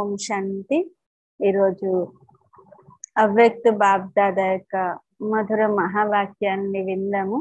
ఓం శాంతి ఈరోజు అవ్యక్త బాబ్దాదా యొక్క మధుర మహావాక్యాన్ని విందాము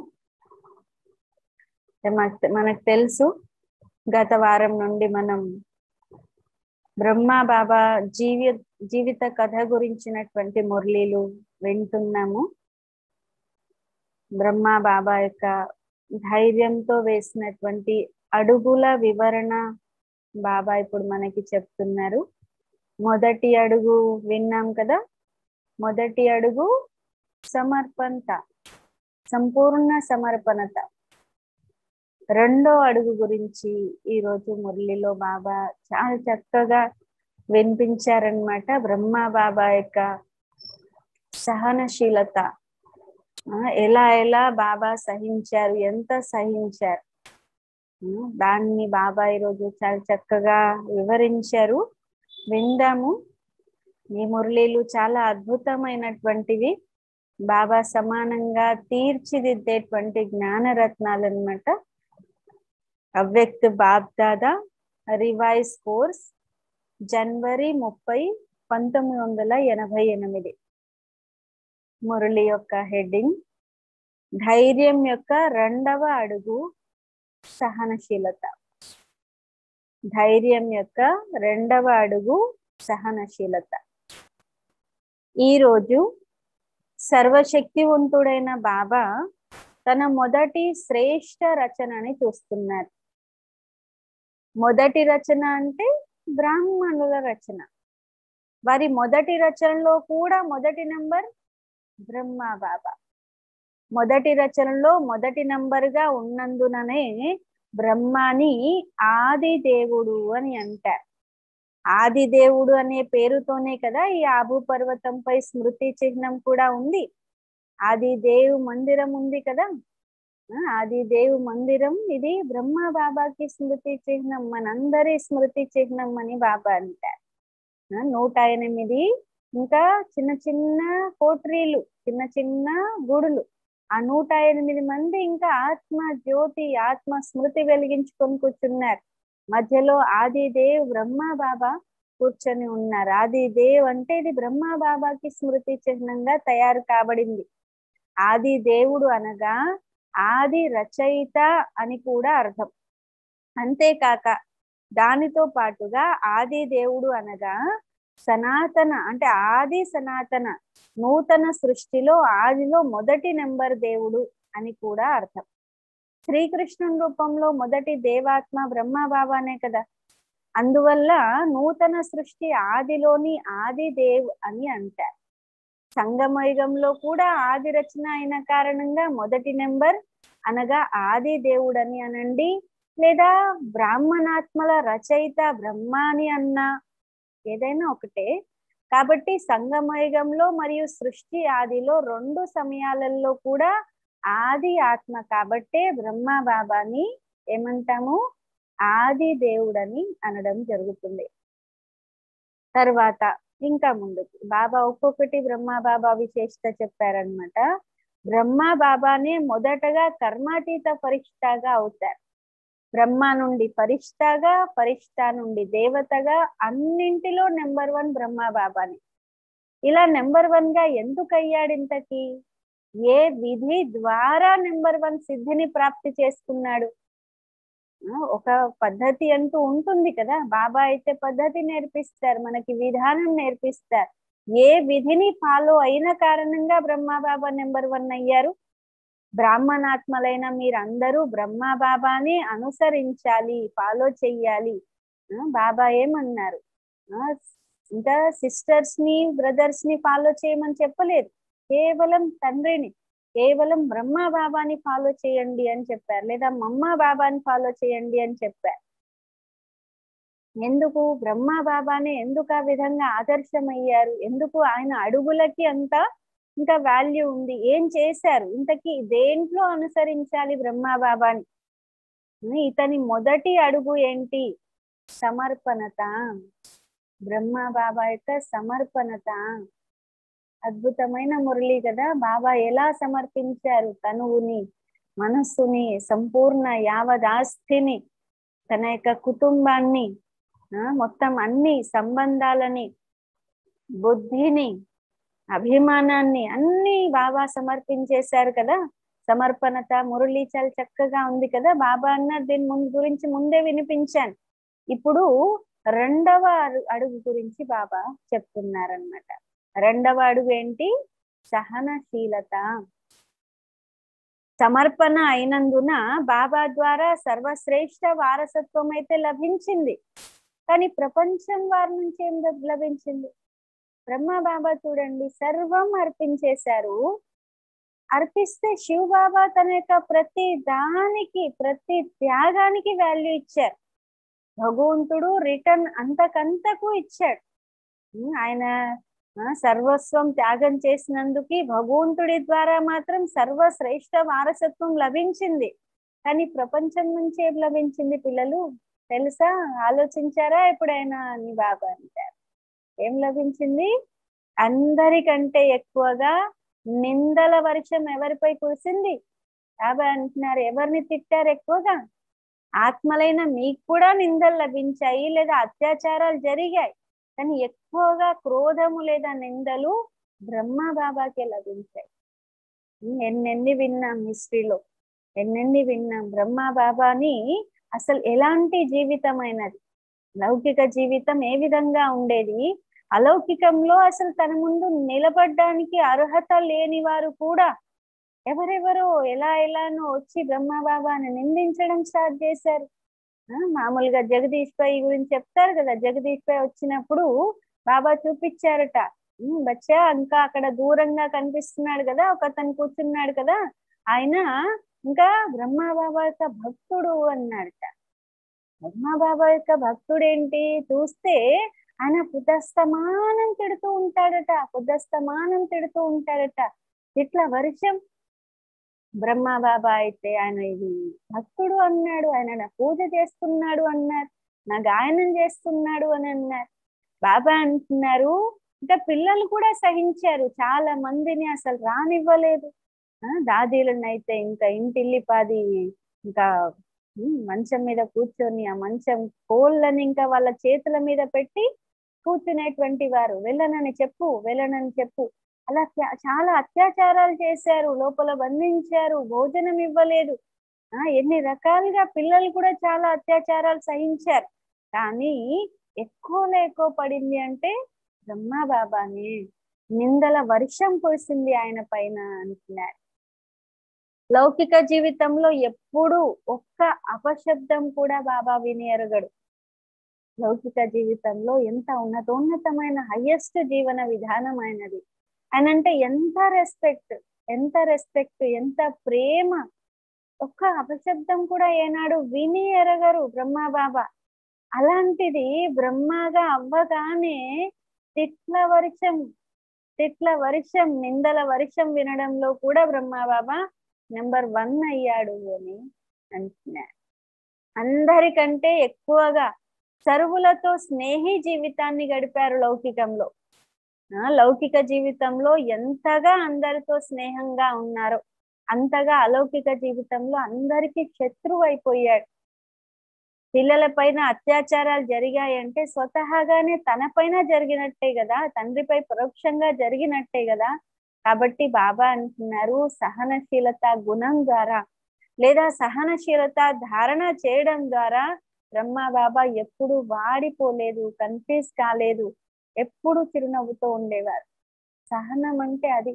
మనకు మనకు తెలుసు గత వారం నుండి మనం బ్రహ్మ బాబా జీవి జీవిత కథ గురించినటువంటి మురళీలు వింటున్నాము బ్రహ్మ బాబా యొక్క ధైర్యంతో వేసినటువంటి అడుగుల వివరణ బాబా ఇప్పుడు మనకి చెప్తున్నారు మొదటి అడుగు విన్నాం కదా మొదటి అడుగు సమర్పణత సంపూర్ణ సమర్పణత రెండో అడుగు గురించి ఈరోజు మురళిలో బాబా చాలా చక్కగా వినిపించారనమాట బ్రహ్మ బాబా యొక్క సహనశీలత ఎలా ఎలా బాబా సహించారు ఎంత సహించారు దాన్ని బాబా ఈరోజు చాలా చక్కగా వివరించారు విందాము ఈ మురళీలు చాలా అద్భుతమైనటువంటివి బాబా సమానంగా తీర్చిదిద్దేటువంటి జ్ఞానరత్నాలు అనమాట అవ్యక్త బాబ్దాదా రివైజ్ కోర్స్ జనవరి ముప్పై పంతొమ్మిది వందల ఎనభై ఎనిమిది మురళి యొక్క హెడ్డింగ్ ధైర్యం యొక్క రెండవ అడుగు సహనశీలత ధైర్యం యొక్క రెండవ అడుగు సహనశీలత ఈరోజు సర్వశక్తివంతుడైన బాబా తన మొదటి శ్రేష్ట రచనని చూస్తున్నారు మొదటి రచన అంటే బ్రాహ్మణుల రచన వారి మొదటి రచనలో కూడా మొదటి నంబర్ బ్రహ్మ బాబా మొదటి రచనలో మొదటి నంబర్గా ఉన్నందుననే బ్రహ్మాని ఆది దేవుడు అని అంటారు ఆది దేవుడు అనే పేరుతోనే కదా ఈ ఆబు పర్వతంపై స్మృతి చిహ్నం కూడా ఉంది ఆది దేవు మందిరం ఉంది కదా ఆది దేవు మందిరం ఇది బ్రహ్మ బాబాకి స్మృతి చిహ్నం మనందరి స్మృతి చిహ్నం అని బాబా అంటారు నూట ఎనిమిది ఇంకా చిన్న చిన్న కోట్రీలు చిన్న చిన్న గుడులు ఆ నూట ఎనిమిది మంది ఇంకా ఆత్మ జ్యోతి ఆత్మ స్మృతి వెలిగించుకొని కూర్చున్నారు మధ్యలో ఆది దేవ్ బ్రహ్మ బాబా కూర్చొని ఉన్నారు ఆది దేవ్ అంటే ఇది బ్రహ్మ బాబాకి స్మృతి చిహ్నంగా తయారు కాబడింది ఆది దేవుడు అనగా ఆది రచయిత అని కూడా అర్థం అంతేకాక దానితో పాటుగా ఆది దేవుడు అనగా సనాతన అంటే ఆది సనాతన నూతన సృష్టిలో ఆదిలో మొదటి నెంబర్ దేవుడు అని కూడా అర్థం శ్రీకృష్ణుని రూపంలో మొదటి దేవాత్మ బ్రహ్మ బాబానే కదా అందువల్ల నూతన సృష్టి ఆదిలోని ఆది దేవ్ అని అంటారు సంగమయుగంలో కూడా ఆది రచన అయిన కారణంగా మొదటి నెంబర్ అనగా ఆది దేవుడని అనండి లేదా బ్రాహ్మణాత్మల రచయిత బ్రహ్మ అని అన్నా ఏదైనా ఒకటే కాబట్టి సంగమయుగంలో మరియు సృష్టి ఆదిలో రెండు సమయాలలో కూడా ఆది ఆత్మ కాబట్టే బ్రహ్మ బాబాని ఏమంటాము ఆది దేవుడని అనడం జరుగుతుంది తర్వాత ఇంకా ముందుకు బాబా ఒక్కొక్కటి బ్రహ్మ బాబా విశేషత చెప్పారనమాట బ్రహ్మ బాబానే మొదటగా కర్మాతీత పరిష్టాగా అవుతారు బ్రహ్మ నుండి పరిష్టాగా పరిష్ట నుండి దేవతగా అన్నింటిలో నెంబర్ వన్ బ్రహ్మ బాబాని ఇలా నెంబర్ వన్ గా ఎందుకు అయ్యాడు ఇంతకి ఏ విధి ద్వారా నెంబర్ వన్ సిద్ధిని ప్రాప్తి చేసుకున్నాడు ఒక పద్ధతి అంటూ ఉంటుంది కదా బాబా అయితే పద్ధతి నేర్పిస్తారు మనకి విధానం నేర్పిస్తారు ఏ విధిని ఫాలో అయిన కారణంగా బ్రహ్మ బాబా నెంబర్ వన్ అయ్యారు బ్రాహ్మణాత్మలైన మీరందరూ బ్రహ్మ బాబాని అనుసరించాలి ఫాలో చెయ్యాలి బాబా ఏమన్నారు ఇంకా సిస్టర్స్ ని బ్రదర్స్ ని ఫాలో చేయమని చెప్పలేదు కేవలం తండ్రిని కేవలం బ్రహ్మ బాబాని ఫాలో చేయండి అని చెప్పారు లేదా మమ్మ బాబాని ఫాలో చేయండి అని చెప్పారు ఎందుకు బ్రహ్మ బాబానే ఎందుకు ఆ విధంగా ఆదర్శమయ్యారు ఎందుకు ఆయన అడుగులకి అంత ఇంకా వాల్యూ ఉంది ఏం చేశారు ఇంతకీ దేంట్లో అనుసరించాలి బ్రహ్మ బాబాని ఇతని మొదటి అడుగు ఏంటి సమర్పణత బ్రహ్మ బాబా యొక్క సమర్పణత అద్భుతమైన మురళి కదా బాబా ఎలా సమర్పించారు తనువుని మనస్సుని సంపూర్ణ యావదాస్తిని తన యొక్క కుటుంబాన్ని ఆ, మొత్తం అన్ని సంబంధాలని బుద్ధిని అభిమానాన్ని అన్ని బాబా సమర్పించేశారు కదా సమర్పణత మురళి చాలా చక్కగా ఉంది కదా బాబా అన్న దీని ముందు గురించి ముందే వినిపించాను ఇప్పుడు రెండవ అడు- అడుగు గురించి బాబా చెప్తున్నారనమాట రెండవ అడుగు ఏంటి సహనశీలత సమర్పణ అయినందున బాబా ద్వారా సర్వశ్రేష్ఠ వారసత్వం అయితే లభించింది కానీ ప్రపంచం వారి నుంచి ఏం లబ్- లభించింది బ్రహ్మ బాబా చూడండి సర్వం అర్పించేశారు అర్పిస్తే శివ బాబా తన యొక్క ప్రతి దానికి ప్రతి త్యాగానికి వాల్యూ ఇచ్చారు భగవంతుడు రిటర్న్ అంతకంతకు ఇచ్చాడు ఉమ్, ఆయన ఆ, సర్వస్వం త్యాగం చేసినందుకు భగవంతుడి ద్వారా మాత్రం సర్వశ్రేష్ఠ వారసత్వం లభించింది కానీ ప్రపంచం నుంచి ఏం లభించింది పిల్లలు తెలుసా ఆలోచించారా ఎప్పుడైనా అని బాబా అంటారు ఏం లభించింది అందరికంటే ఎక్కువగా నిందల వర్షం ఎవరిపై కురిసింది బాబా అంటున్నారు ఎవరిని తిట్టారు ఎక్కువగా ఆత్మలైన మీకు కూడా నిందలు లభించాయి లేదా అత్యాచారాలు జరిగాయి కానీ ఎక్కువగా క్రోధము లేదా నిందలు బ్రహ్మ బాబాకే లభించాయి ఉమ్, ఎన్నెన్ని విన్నాం హిస్టరీలో ఎన్నెన్ని విన్నాం బ్రహ్మ బాబాని అసలు ఎలాంటి జీవితమైనది లౌకిక జీవితం ఏ విధంగా ఉండేది అలౌకికంలో అసలు తన ముందు నిలబడ్డానికి అర్హత లేని వారు కూడా ఎవరెవరో ఎలా ఎలానో వచ్చి బ్రహ్మ బాబాని నిందించడం స్టార్ట్ చేశారు ఆ, మామూలుగా జగదీష్ పై గురించి చెప్తారు కదా జగదీష్ పై వచ్చినప్పుడు బాబా చూపించారట "ఉమ్, బచ్చా ఇంకా అక్కడ దూరంగా కనిపిస్తున్నాడు కదా ఒక అతను కూర్చున్నాడు కదా ఆయన ఇంకా బ్రహ్మ బాబా యొక్క భక్తుడు అన్నాడట బ్రహ్మ బాబా యొక్క భక్తుడు ఏంటి చూస్తే ఆయన పుతస్తమానం తిడుతూ ఉంటాడట పుతస్తమానం తిడుతూ ఉంటాడట ఇట్లా వర్షం బ్రహ్మ బాబా అయితే ఆయన ఇది భక్తుడు అన్నాడు ఆయన నా పూజ చేస్తున్నాడు అన్నారు నా గాయనం చేస్తున్నాడు అని అన్నారు బాబా అంటున్నారు ఇంకా పిల్లలు కూడా సహించారు చాలా మందిని అసలు రానివ్వలేదు ఆ, దాదీలను అయితే ఇంకా ఇంటిల్లిపాది ఇంకా ఉమ్, మంచం మీద కూర్చొని ఆ మంచం కోళ్ళని ఇంకా వాళ్ళ చేతుల మీద పెట్టి కూర్చునేటువంటి వారు వెళ్ళనని చెప్పు వెళ్ళనని చెప్పు అలా చా- చాలా అత్యాచారాలు చేశారు లోపల బంధించారు భోజనం ఇవ్వలేదు ఆ ఎన్ని రకాలుగా పిల్లలు కూడా చాలా అత్యాచారాలు సహించారు కానీ ఎక్కువ ఎక్కువ పడింది అంటే బ్రహ్మ బాబాని నిందల వర్షం కురిసింది ఆయన పైన అంటున్నారు లౌకిక జీవితంలో ఎప్పుడు ఒక్క అపశబ్దం కూడా బాబా విని ఎరగడు లౌకిక జీవితంలో ఎంత ఉన్నతోన్నతమైన హయ్యెస్ట్ జీవన విధానమైనది అని అంటే ఎంత రెస్పెక్ట్ ఎంత రెస్పెక్ట్ ఎంత ప్రేమ ఒక్క అపశబ్దం కూడా ఏనాడు విని ఎరగరు బ్రహ్మ బాబా అలాంటిది బ్రహ్మగా అవ్వగానే తిట్ల వర్షం తిట్ల వర్షం నిందల వర్షం వినడంలో కూడా బ్రహ్మ బాబా నెంబర్ వన్ అయ్యాడు అని అంటున్నారు అందరికంటే ఎక్కువగా సరువులతో స్నేహి జీవితాన్ని గడిపారు లౌకికంలో ఆ లౌకిక జీవితంలో ఎంతగా అందరితో స్నేహంగా ఉన్నారో అంతగా అలౌకిక జీవితంలో అందరికీ శత్రువు అయిపోయాడు పిల్లల పైన అత్యాచారాలు జరిగాయంటే స్వతహాగానే తన పైన జరిగినట్టే కదా తండ్రిపై పరోక్షంగా జరిగినట్టే కదా కాబట్టి బాబా అంటున్నారు సహనశీలత గుణం ద్వారా లేదా సహనశీలత ధారణ చేయడం ద్వారా బ్రహ్మ బాబా ఎప్పుడు వాడిపోలేదు కన్ఫ్యూజ్ కాలేదు ఎప్పుడు చిరునవ్వుతో ఉండేవారు సహనం అంటే అది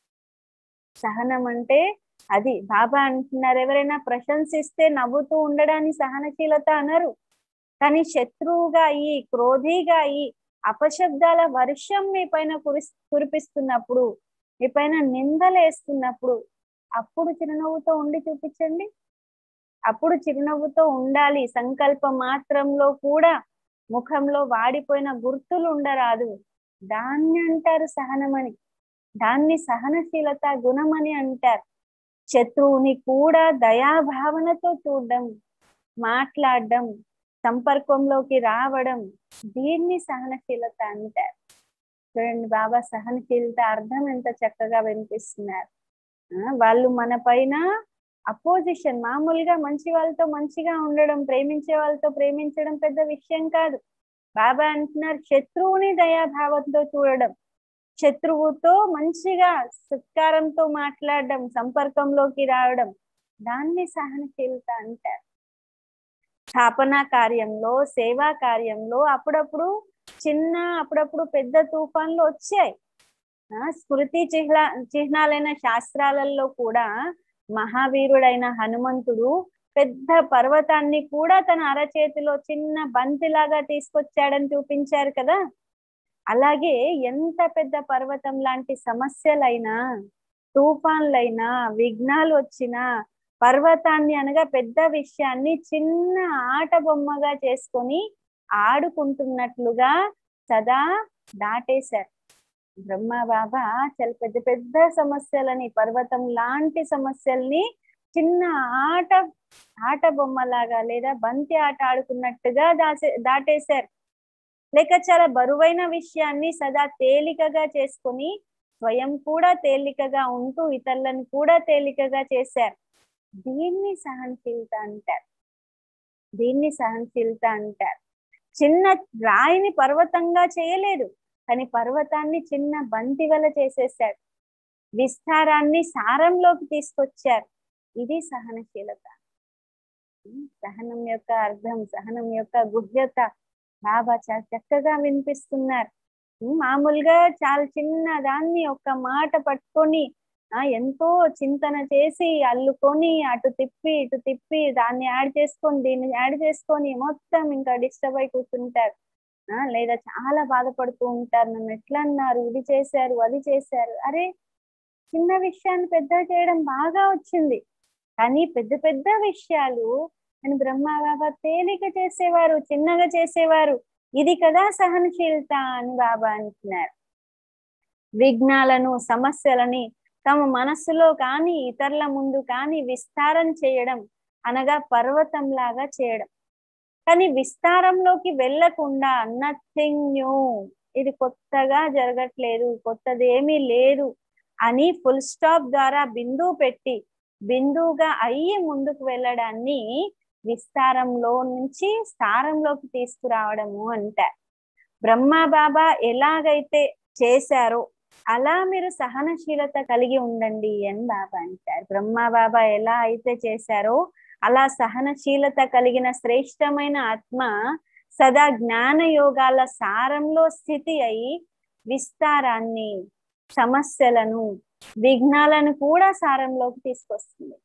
సహనం అంటే అది బాబా అంటున్నారు ఎవరైనా ప్రశంసిస్తే నవ్వుతూ ఉండడాన్ని సహనశీలత అనరు కానీ శత్రువుగా అయ్యి క్రోధిగా అయ్యి అపశబ్దాల వర్షం మీ పైన కురి కురిపిస్తున్నప్పుడు మీ పైన నిందలేస్తున్నప్పుడు అప్పుడు చిరునవ్వుతో ఉండి చూపించండి అప్పుడు చిరునవ్వుతో ఉండాలి సంకల్ప మాత్రంలో కూడా ముఖంలో వాడిపోయిన గుర్తులు ఉండరాదు దాన్ని అంటారు సహనమని దాన్ని సహనశీలత గుణమని అంటారు శత్రువుని కూడా దయాభావనతో చూడడం మాట్లాడడం సంపర్కంలోకి రావడం దీన్ని సహనశీలత అంటారు చూడండి బాబా సహనశీలత అర్థం ఎంత చక్కగా వినిపిస్తున్నారు ఆ, వాళ్ళు మన పైన అపోజిషన్ మామూలుగా మంచి వాళ్ళతో మంచిగా ఉండడం ప్రేమించే వాళ్ళతో ప్రేమించడం పెద్ద విషయం కాదు బాబా అంటున్నారు శత్రువుని దయాభావంతో చూడడం శత్రువుతో మంచిగా సత్కారంతో మాట్లాడడం సంపర్కంలోకి రావడం దాన్ని సహనశీలత అంటారు స్థాపన కార్యంలో సేవా కార్యంలో అప్పుడప్పుడు చిన్న అప్పుడప్పుడు పెద్ద తుఫాన్లు వచ్చాయి ఆ స్మృతి చిహ్న చిహ్నాలైన శాస్త్రాలలో కూడా మహావీరుడైన హనుమంతుడు పెద్ద పర్వతాన్ని కూడా తన అరచేతిలో చిన్న బంతిలాగా తీసుకొచ్చాడని చూపించారు కదా అలాగే ఎంత పెద్ద పర్వతం లాంటి సమస్యలైనా తుఫాన్లైనా విఘ్నాలు వచ్చినా పర్వతాన్ని అనగా పెద్ద విషయాన్ని చిన్న ఆట బొమ్మగా చేసుకొని ఆడుకుంటున్నట్లుగా సదా దాటేశారు బ్రహ్మ బాబా చాలా పెద్ద పెద్ద సమస్యలని పర్వతం లాంటి సమస్యల్ని చిన్న ఆట ఆట బొమ్మలాగా లేదా బంతి ఆట ఆడుకున్నట్టుగా దాసే దాటేశారు లేక చాలా బరువైన విషయాన్ని సదా తేలికగా చేసుకొని స్వయం కూడా తేలికగా ఉంటూ ఇతరులను కూడా తేలికగా చేశారు దీన్ని సహనశీలత అంటారు దీన్ని సహనశీలత అంటారు చిన్న రాయిని పర్వతంగా చేయలేదు కానీ పర్వతాన్ని చిన్న బంతి వల్ల చేసేసాడు విస్తారాన్ని సారంలోకి తీసుకొచ్చారు ఇది సహనశీలత సహనం యొక్క అర్థం సహనం యొక్క గుహ్యత బాబా చాలా చక్కగా వినిపిస్తున్నారు మామూలుగా చాలా చిన్న దాన్ని ఒక మాట పట్టుకొని ఆ ఎంతో చింతన చేసి అల్లుకొని అటు తిప్పి ఇటు తిప్పి దాన్ని యాడ్ చేసుకొని దీన్ని యాడ్ చేసుకొని మొత్తం ఇంకా డిస్టర్బ్ అయి కూర్చుంటారు ఆ లేదా చాలా బాధపడుతూ ఉంటారు నన్ను ఎట్లా అన్నారు ఇది చేశారు అది చేశారు అరే చిన్న విషయాన్ని పెద్ద చేయడం బాగా వచ్చింది కానీ పెద్ద పెద్ద విషయాలు అని బ్రహ్మ తేలిక చేసేవారు చిన్నగా చేసేవారు ఇది కదా సహనశీలత అని బాబా అంటున్నారు విఘ్నాలను సమస్యలని తమ మనస్సులో కానీ ఇతరుల ముందు కానీ విస్తారం చేయడం అనగా పర్వతం లాగా చేయడం కానీ విస్తారంలోకి వెళ్ళకుండా నథింగ్ న్యూ ఇది కొత్తగా జరగట్లేదు కొత్తది ఏమీ లేదు అని ఫుల్ స్టాప్ ద్వారా బిందువు పెట్టి బిందువుగా అయ్యి ముందుకు వెళ్ళడాన్ని విస్తారంలో నుంచి స్థారంలోకి తీసుకురావడము అంటారు బ్రహ్మ బాబా ఎలాగైతే చేశారో అలా మీరు సహనశీలత కలిగి ఉండండి అని బాబా అంటారు బ్రహ్మ బాబా ఎలా అయితే చేశారో అలా సహనశీలత కలిగిన శ్రేష్టమైన ఆత్మ సదా జ్ఞాన యోగాల సారంలో స్థితి అయి విస్తారాన్ని సమస్యలను విఘ్నాలను కూడా సారంలోకి తీసుకొస్తుంది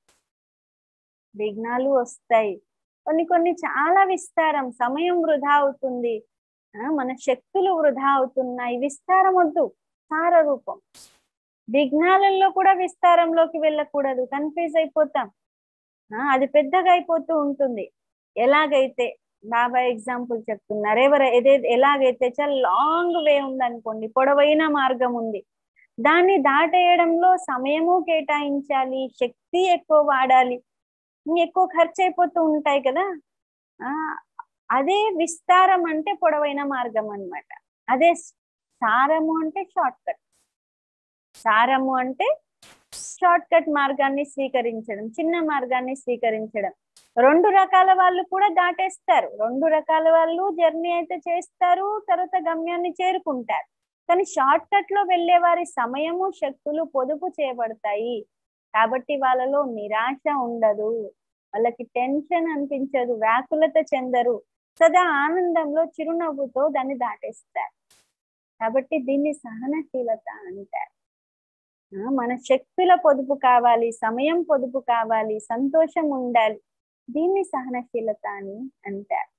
విఘ్నాలు వస్తాయి కొన్ని కొన్ని చాలా విస్తారం సమయం వృధా అవుతుంది మన శక్తులు వృధా అవుతున్నాయి విస్తారం వద్దు సార రూపం విఘ్నాలలో కూడా విస్తారంలోకి వెళ్ళకూడదు కన్ఫ్యూజ్ అయిపోతాం అది పెద్దగా అయిపోతూ ఉంటుంది ఎలాగైతే బాబా ఎగ్జాంపుల్ చెప్తున్నారు ఎవరు ఏదే ఎలాగైతే చాలా లాంగ్ వే ఉంది అనుకోండి పొడవైన మార్గం ఉంది దాన్ని దాటేయడంలో సమయము కేటాయించాలి శక్తి ఎక్కువ వాడాలి ఎక్కువ ఖర్చు అయిపోతూ ఉంటాయి కదా ఆ అదే విస్తారం అంటే పొడవైన మార్గం అనమాట అదే సారము అంటే షార్ట్ కట్ సారము అంటే షార్ట్ కట్ మార్గాన్ని స్వీకరించడం చిన్న మార్గాన్ని స్వీకరించడం రెండు రకాల వాళ్ళు కూడా దాటేస్తారు రెండు రకాల వాళ్ళు జర్నీ అయితే చేస్తారు తర్వాత గమ్యాన్ని చేరుకుంటారు కానీ షార్ట్ కట్ లో వెళ్లే వారి సమయము శక్తులు పొదుపు చేయబడతాయి కాబట్టి వాళ్ళలో నిరాశ ఉండదు వాళ్ళకి టెన్షన్ అనిపించదు వ్యాకులత చెందరు సదా ఆనందంలో చిరునవ్వుతో దాన్ని దాటేస్తారు కాబట్టి దీన్ని సహనశీలత అంటారు మన శక్తుల పొదుపు కావాలి సమయం పొదుపు కావాలి సంతోషం ఉండాలి దీన్ని సహనశీలత అని అంటారు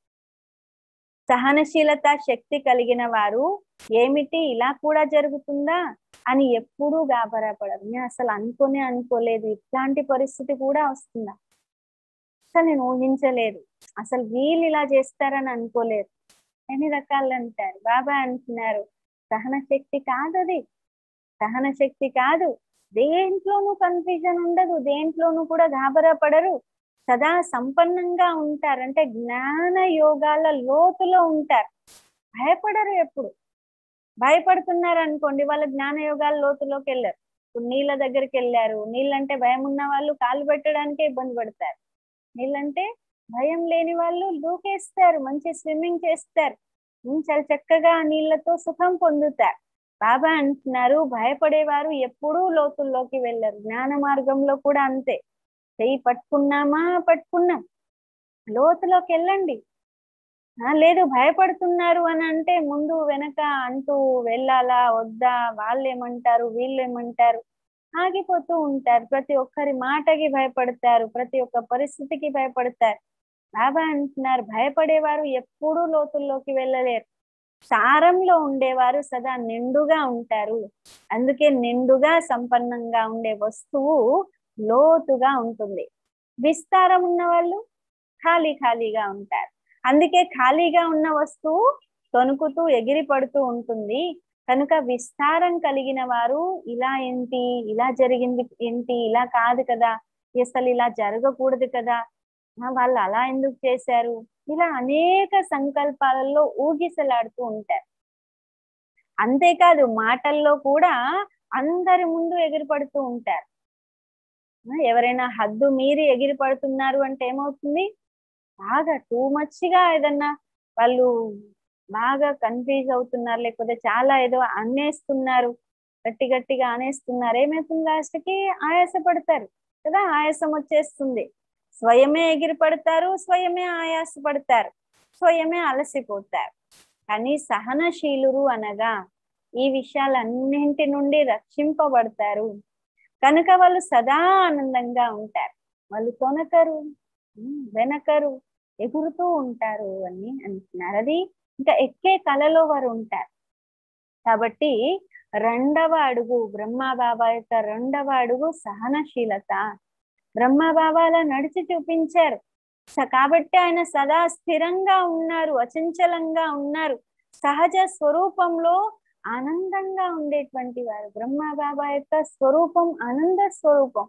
సహనశీలత శక్తి కలిగిన వారు ఏమిటి ఇలా కూడా జరుగుతుందా అని ఎప్పుడూ గాబరాపడరు నేను అసలు అనుకోనే అనుకోలేదు ఇట్లాంటి పరిస్థితి కూడా వస్తుందా అసలు నేను ఊహించలేదు అసలు వీళ్ళు ఇలా చేస్తారని అనుకోలేదు ఎన్ని రకాలు అంటారు బాబా అంటున్నారు సహన శక్తి కాదు అది సహన శక్తి కాదు దేంట్లోనూ కన్ఫ్యూజన్ ఉండదు దేంట్లోనూ కూడా గాబరా పడరు సదా సంపన్నంగా ఉంటారు అంటే జ్ఞాన యోగాల లోతులో ఉంటారు భయపడరు ఎప్పుడు భయపడుతున్నారు అనుకోండి వాళ్ళ జ్ఞాన యోగాల లోతులోకి వెళ్ళరు ఇప్పుడు నీళ్ళ దగ్గరికి వెళ్ళారు నీళ్ళంటే భయం ఉన్న వాళ్ళు కాలు పెట్టడానికే ఇబ్బంది పడతారు నీళ్ళంటే భయం లేని వాళ్ళు దూకేస్తారు మంచి స్విమ్మింగ్ చేస్తారు ఉమ్, చాలా చక్కగా ఆ నీళ్లతో సుఖం పొందుతారు బాబా అంటున్నారు భయపడేవారు ఎప్పుడూ లోతుల్లోకి వెళ్ళరు జ్ఞాన మార్గంలో కూడా అంతే చెయ్యి పట్టుకున్నామా పట్టుకున్నాం లోతులోకి వెళ్ళండి ఆ, లేదు భయపడుతున్నారు అని అంటే ముందు వెనక అంటూ వెళ్ళాలా వద్దా వాళ్ళు ఏమంటారు వీళ్ళు ఏమంటారు ఆగిపోతూ ఉంటారు ప్రతి ఒక్కరి మాటకి భయపడతారు ప్రతి ఒక్క పరిస్థితికి భయపడతారు బాబా అంటున్నారు భయపడేవారు ఎప్పుడూ లోతుల్లోకి వెళ్ళలేరు సారంలో ఉండేవారు సదా నిండుగా ఉంటారు అందుకే నిండుగా సంపన్నంగా ఉండే వస్తువు లోతుగా ఉంటుంది విస్తారం ఉన్న వాళ్ళు ఖాళీ ఖాళీగా ఉంటారు అందుకే ఖాళీగా ఉన్న వస్తువు తొనుకుతూ ఎగిరి పడుతూ ఉంటుంది కనుక విస్తారం కలిగిన వారు ఇలా ఏంటి ఇలా జరిగింది ఏంటి ఇలా కాదు కదా అసలు ఇలా జరగకూడదు కదా ఆ, వాళ్ళు అలా ఎందుకు చేశారు ఇలా అనేక సంకల్పాలలో ఊగిసలాడుతూ ఉంటారు అంతేకాదు మాటల్లో కూడా అందరి ముందు ఎగిరిపడుతూ ఉంటారు ఆ, ఎవరైనా హద్దు మీరి ఎగిరి పడుతున్నారు అంటే ఏమవుతుంది బాగా టూ మచ్గా ఏదన్నా వాళ్ళు బాగా కన్ఫ్యూజ్ అవుతున్నారు లేకపోతే చాలా ఏదో అనేస్తున్నారు గట్టి గట్టిగా అనేస్తున్నారు ఏమవుతుంది లాస్ట్ కి ఆయాస పడతారు కదా ఆయాసం వచ్చేస్తుంది స్వయమే ఎగిరి పడతారు స్వయమే ఆయాస పడతారు స్వయమే అలసిపోతారు కానీ సహనశీలురు అనగా ఈ విషయాలన్నింటి నుండి రక్షింపబడతారు కనుక వాళ్ళు సదా ఆనందంగా ఉంటారు వాళ్ళు తొనకరు ఉమ్, వెనకరు ఎగురుతూ ఉంటారు అని అంటున్నారు అది ఇంకా ఎక్కే కళలో వారు ఉంటారు కాబట్టి రెండవ అడుగు బ్రహ్మ బాబా యొక్క రెండవ అడుగు సహనశీలత బ్రహ్మ బాబా అలా నడిచి చూపించారు స- కాబట్టి ఆయన సదా స్థిరంగా ఉన్నారు అచంచలంగా ఉన్నారు సహజ స్వరూపంలో ఆనందంగా ఉండేటువంటి వారు బ్రహ్మ బాబా యొక్క స్వరూపం ఆనంద స్వరూపం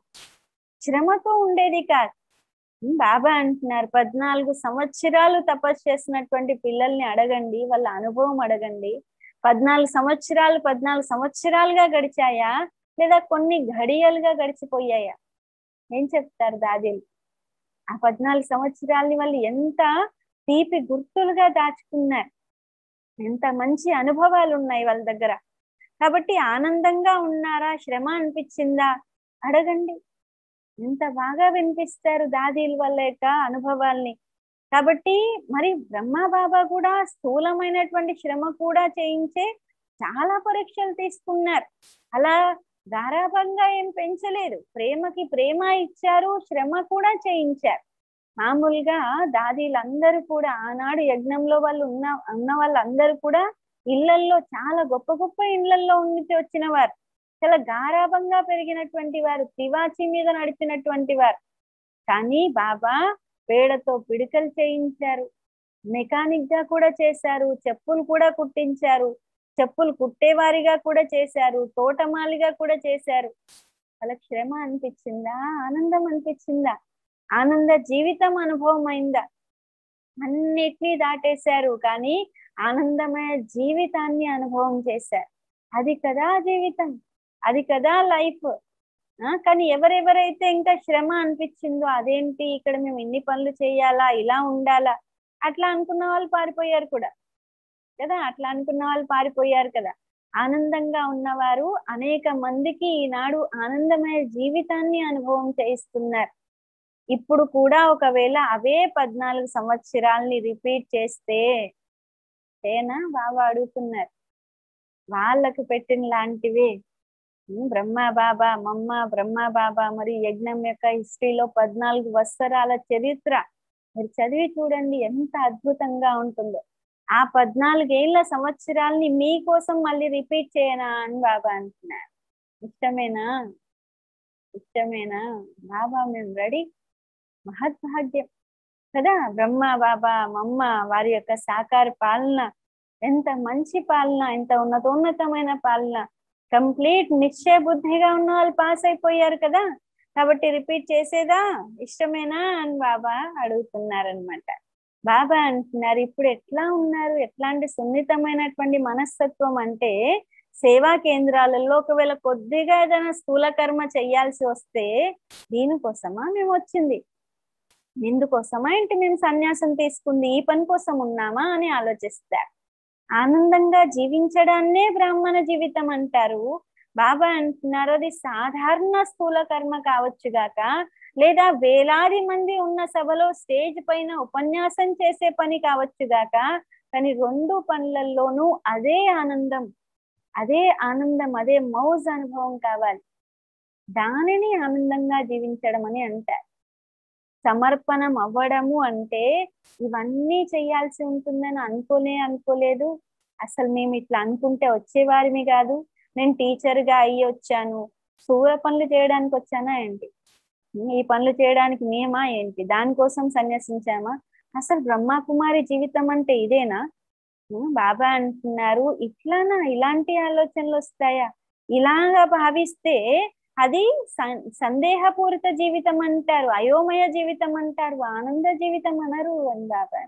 శ్రమతో ఉండేది కాదు ఉమ్, బాబా అంటున్నారు పద్నాలుగు సంవత్సరాలు తపస్సు చేసినటువంటి పిల్లల్ని అడగండి వాళ్ళ అనుభవం అడగండి పద్నాలుగు సంవత్సరాలు పద్నాలుగు సంవత్సరాలుగా గడిచాయా లేదా కొన్ని ఘడియలుగా గడిచిపోయాయా ఏం చెప్తారు దాదీలు ఆ పద్నాలుగు సంవత్సరాల్ని వాళ్ళు ఎంత తీపి గుర్తులుగా దాచుకున్నారు ఎంత మంచి అనుభవాలు ఉన్నాయి వాళ్ళ దగ్గర కాబట్టి ఆనందంగా ఉన్నారా శ్రమ అనిపించిందా అడగండి ఎంత బాగా వినిపిస్తారు దాదీల వాళ్ళ యొక్క అనుభవాల్ని కాబట్టి మరి బ్రహ్మ బాబా కూడా స్థూలమైనటువంటి శ్రమ కూడా చేయించే చాలా పరీక్షలు తీసుకున్నారు అలా గారాభంగా ఏం పెంచలేదు ప్రేమకి ప్రేమ ఇచ్చారు శ్రమ కూడా చేయించారు మామూలుగా దాదీలందరూ కూడా ఆనాడు యజ్ఞంలో వాళ్ళు ఉన్న ఉన్న వాళ్ళందరూ కూడా ఇళ్లల్లో చాలా గొప్ప గొప్ప ఇళ్లల్లో ఉండి వచ్చిన వారు చాలా గారాభంగా పెరిగినటువంటి వారు తివాచి మీద నడిచినటువంటి వారు కానీ బాబా పేడతో పిడికలు చేయించారు మెకానిక్ గా కూడా చేశారు చెప్పులు కూడా కుట్టించారు చెప్పులు కుట్టేవారిగా కూడా చేశారు తోటమాలిగా కూడా చేశారు వాళ్ళకి శ్రమ అనిపించిందా ఆనందం అనిపించిందా ఆనంద జీవితం అనుభవం అయిందా అన్నిటినీ దాటేశారు కానీ ఆనందమయ జీవితాన్ని అనుభవం చేశారు అది కదా జీవితం అది కదా లైఫ్ కానీ ఎవరెవరైతే ఇంకా శ్రమ అనిపించిందో అదేంటి ఇక్కడ మేము ఇన్ని పనులు చేయాలా ఇలా ఉండాలా అట్లా అనుకున్న వాళ్ళు పారిపోయారు కూడా కదా అట్లా అనుకున్న వాళ్ళు పారిపోయారు కదా ఆనందంగా ఉన్నవారు అనేక మందికి ఈనాడు ఆనందమయ జీవితాన్ని అనుభవం చేయిస్తున్నారు ఇప్పుడు కూడా ఒకవేళ అవే పద్నాలుగు సంవత్సరాల్ని రిపీట్ చేస్తే ఏనా బాబా అడుగుతున్నారు వాళ్ళకు పెట్టిన లాంటివే ఉమ్, బ్రహ్మ బాబా మమ్మ బ్రహ్మ బాబా మరి యజ్ఞం యొక్క హిస్టరీలో పద్నాలుగు వత్సరాల చరిత్ర మీరు చదివి చూడండి ఎంత అద్భుతంగా ఉంటుందో ఆ పద్నాలుగేళ్ల సంవత్సరాల్ని మీకోసం మళ్ళీ రిపీట్ చేయనా అని బాబా అంటున్నారు ఇష్టమేనా ఇష్టమేనా బాబా మేము రెడీ మహద్భాగ్యం కదా బ్రహ్మ బాబా మమ్మ వారి యొక్క సాకార పాలన ఎంత మంచి పాలన ఎంత ఉన్నతోన్నతమైన పాలన కంప్లీట్ నిశ్చయ బుద్ధిగా ఉన్న వాళ్ళు పాస్ అయిపోయారు కదా కాబట్టి రిపీట్ చేసేదా ఇష్టమేనా అని బాబా అడుగుతున్నారనమాట బాబా అంటున్నారు ఇప్పుడు ఎట్లా ఉన్నారు ఎట్లాంటి సున్నితమైనటువంటి మనస్తత్వం అంటే సేవా కేంద్రాలలో ఒకవేళ కొద్దిగా ఏదైనా స్థూల కర్మ చెయ్యాల్సి వస్తే దీనికోసమా మేము వచ్చింది ఇందుకోసమా ఏంటి మేము సన్యాసం తీసుకుంది ఈ పని కోసం ఉన్నామా అని ఆలోచిస్తారు ఆనందంగా జీవించడాన్నే బ్రాహ్మణ జీవితం అంటారు బాబా అంటున్నారు అది సాధారణ స్థూల కర్మ కావచ్చు గాక లేదా వేలాది మంది ఉన్న సభలో స్టేజ్ పైన ఉపన్యాసం చేసే పని కావచ్చు గాక కానీ రెండు పనులలోనూ అదే ఆనందం అదే ఆనందం అదే మౌజ్ అనుభవం కావాలి దానిని ఆనందంగా జీవించడం అని అంటారు సమర్పణం అవ్వడము అంటే ఇవన్నీ చేయాల్సి ఉంటుందని అనుకోలే అనుకోలేదు అసలు మేము ఇట్లా అనుకుంటే వచ్చేవారిమి కాదు నేను టీచర్ గా అయ్యి వచ్చాను సూర పనులు చేయడానికి వచ్చానా ఏంటి ఈ పనులు చేయడానికి మేమా ఏంటి దానికోసం సన్యసించామా అసలు బ్రహ్మకుమారి జీవితం అంటే ఇదేనా బాబా అంటున్నారు ఇట్లానా ఇలాంటి ఆలోచనలు వస్తాయా ఇలాగా భావిస్తే అది సందేహపూరిత జీవితం అంటారు అయోమయ జీవితం అంటారు ఆనంద జీవితం అనరు అని బాబా